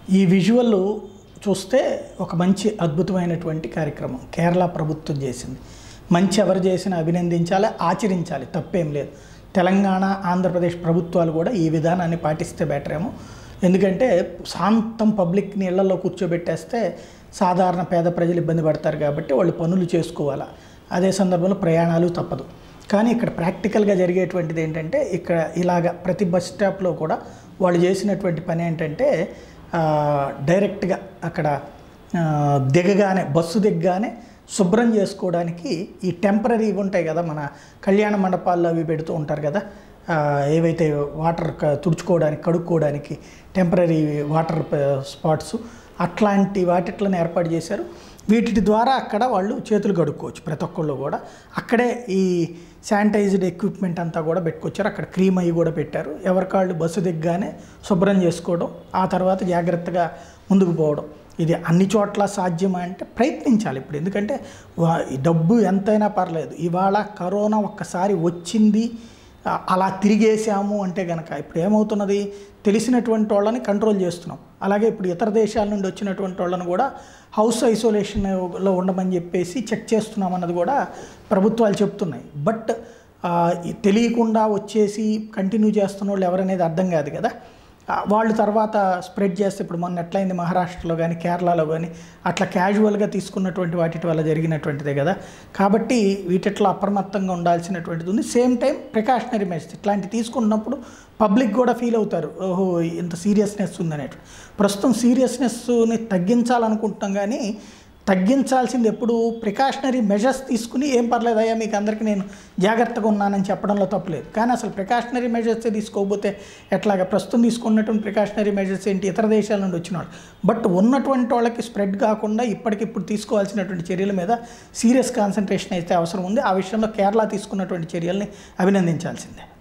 ఈ విజువల్ చూస్తే ఒక మంచి అద్భుతమైనటువంటి కార్యక్రమం కేరళ ప్రభుత్వం చేసింది మంచి ఎవరు చేసినా అభినందించాలి ఆచరించాలి తప్పేం లేదు తెలంగాణ ఆంధ్రప్రదేశ్ ప్రభుత్వాలు కూడా ఈ విధానాన్ని పాటిస్తే బెటర్ ఏమో ఎందుకంటే శాంతం పబ్లిక్ని ఇళ్లలో కూర్చోబెట్టేస్తే సాధారణ పేద ప్రజలు ఇబ్బంది పడతారు కాబట్టి వాళ్ళు పనులు చేసుకోవాలా అదే సందర్భంలో ప్రయాణాలు తప్పదు కానీ ఇక్కడ ప్రాక్టికల్గా జరిగేటువంటిది ఏంటంటే ఇక్కడ ఇలాగ ప్రతి బస్ స్టాప్లో కూడా వాళ్ళు చేసినటువంటి పని ఏంటంటే ఆ, డైరెక్ట్గా అక్కడ ఆ, దిగగానే బస్సు దిగగానే శుభ్రం చేసుకోవడానికి ఈ టెంపరీ ఉంటాయి కదా మన కళ్యాణ మండపాల్లో అవి పెడుతూ ఉంటారు కదా ఆ, ఏవైతే వాటర్ క- తుడుచుకోవడానికి కడుక్కోవడానికి టెంపరీ వాటర్ స్పాట్స్ అట్లాంటి వాటిట్లను ఏర్పాటు చేశారు వీటి ద్వారా అక్కడ వాళ్ళు చేతులు కడుక్కోవచ్చు ప్రతి ఒక్కళ్ళు కూడా అక్కడే ఈ శానిటైజ్డ్ ఎక్విప్మెంట్ అంతా కూడా పెట్టుకొచ్చారు అక్కడ క్రీమ్ అవి కూడా పెట్టారు ఎవరికాళ్ళు బస్సు దిగ్గానే శుభ్రం చేసుకోవడం ఆ తర్వాత జాగ్రత్తగా ముందుకు పోవడం ఇది అన్ని చోట్ల సాధ్యమా అంటే ప్రయత్నించాలి ఇప్పుడు ఎందుకంటే వా- ఈ డబ్బు ఎంతైనా పర్లేదు ఇవాళ కరోనా ఒక్కసారి వచ్చింది ఆ, అలా తిరిగేసాము అంటే కనుక ఇప్పుడు ఏమవుతున్నది తెలిసినటువంటి వాళ్ళని కంట్రోల్ చేస్తున్నాం అలాగే ఇప్పుడు ఇతర దేశాల నుండి వచ్చినటువంటి వాళ్ళని కూడా హౌస్ ఐసోలేషన్లో ఉండమని చెప్పేసి చెక్ చేస్తున్నాం అన్నది కూడా ప్రభుత్వాలు చెప్తున్నాయి బట్ ఆ, ఈ తెలియకుండా వచ్చేసి కంటిన్యూ చేస్తున్న వాళ్ళు ఎవరనేది అర్థం కాదు కదా ఆ, వాళ్ళు తర్వాత స్ప్రెడ్ చేస్తే ఇప్పుడు మొన్న ఎట్లయింది మహారాష్ట్రలో కానీ కేరళలో కానీ అట్లా క్యాజువల్గా తీసుకున్నటువంటి వాటి వల్ల జరిగినటువంటిదే కదా కాబట్టి వీటిట్లో అప్రమత్తంగా ఉండాల్సినటువంటిది ఉంది సేమ్ టైం ప్రికాషనరీ మెజర్స్ ఇట్లాంటివి తీసుకున్నప్పుడు పబ్లిక్ కూడా ఫీల్ అవుతారు ఓహో ఇంత సీరియస్నెస్ ఉందనేటు ప్రస్తుతం సీరియస్నెస్ని తగ్గించాలనుకుంటున్నాం కానీ తగ్గించాల్సింది ఎప్పుడు ప్రికాషనరీ మెజర్స్ తీసుకుని ఏం పర్లేదయ్యా మీకు అందరికీ నేను జాగ్రత్తగా ఉన్నానని చెప్పడంలో తప్పులేదు కానీ అసలు ప్రికాషనరీ మెజర్స్ తీసుకోకపోతే ఎట్లాగా ప్రస్తుతం తీసుకున్నటువంటి ప్రికాషనరీ మెజర్స్ ఏంటి ఇతర దేశాల నుండి వచ్చిన వాళ్ళు బట్ ఉన్నటువంటి వాళ్ళకి స్ప్రెడ్ కాకుండా ఇప్పటికిప్పుడు తీసుకోవాల్సినటువంటి చర్యల మీద సీరియస్ కాన్సన్ట్రేషన్ అయితే అవసరం ఉంది ఆ విషయంలో కేరళ తీసుకున్నటువంటి చర్యల్ని అభినందించాల్సిందే